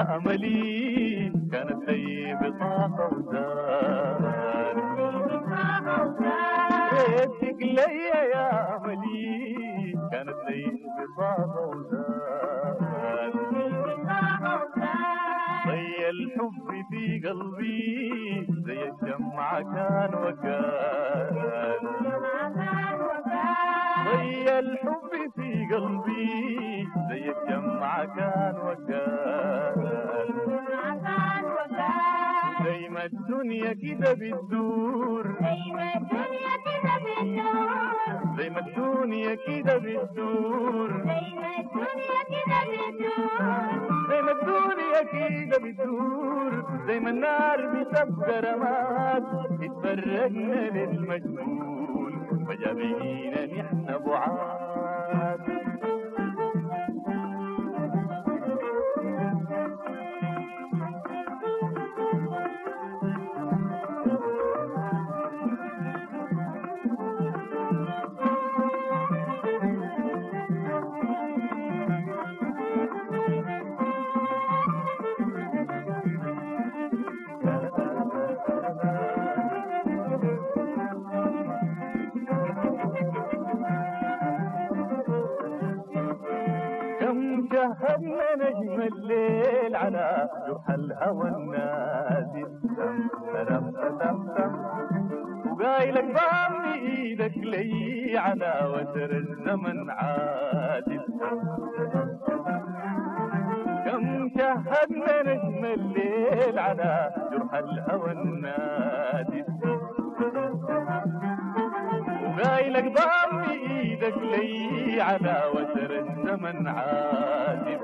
يا أملي كانت لي بطاقة وزاد بيتك لي يا أملي كانت لي بطاقة وزاد ضي الحب في قلبي زي الشمعة كان وكان ضي الحب في قلبي زي الشمعة كان وكان زي ما الدنيا كده بتدور زي ما الدنيا كده بتدور زي ما الدنيا كده بتدور زي ما النار بتبقى رماد اتفرقنا للمجهول فجا بقينا نحن بعاد كم شهدنا نجم الليل على جرح الهوى النازل تم تم تم تم وقايلك ضامي ايدك لي على وتر الزمن عادل كم شهدنا نجم الليل على جرح الهوى النادل وقايلك ضامي ايدك لي على وتر الزمن عادل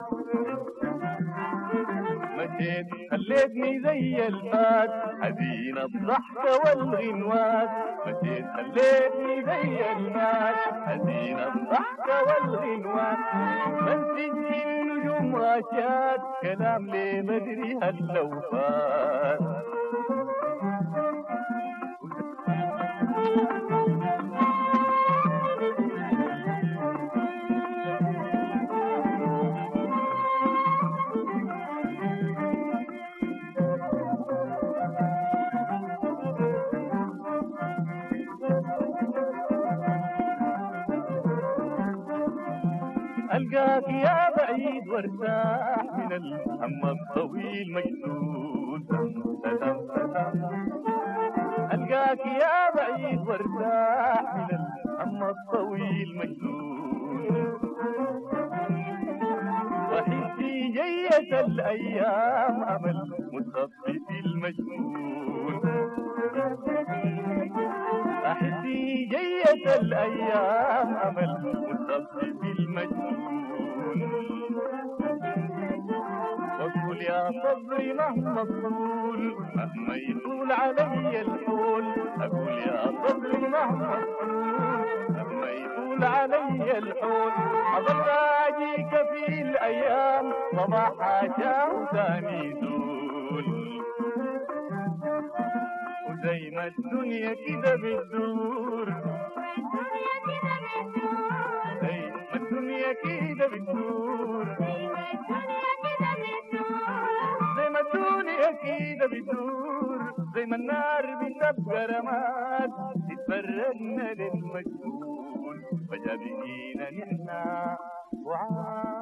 مشيت خليتني زي الفات حزين الضحكة والغنوات مشيت خليتني زي الفات حزين الضحكة والغنوات منسج النجوم غاشات كلام ليه مدري هل لو فات ألقاك يا بعيد وارتاح من الهم الطويل مجنون ألقاك يا بعيد وارتاح من الهم الطويل مجنون وحسي جية الأيام أمل متخفي في المجنون أحسي جية الأيام أمل متخفي في المجنون وأقول يا صبري مهما الطول مهما يطول علي الحول أقول يا صبري مهما الطول مهما يطول علي الحول أظل أجيك في الأيام صباح عشاء ثاني دول وزي ما الدنيا كده بتدور زي ما الدنيا كده بتدور زي ما الدنيا كده بتدور زي ما النار بتبقى رماد تتفرقنا للمجهول فجا بقينا نحنا وعاد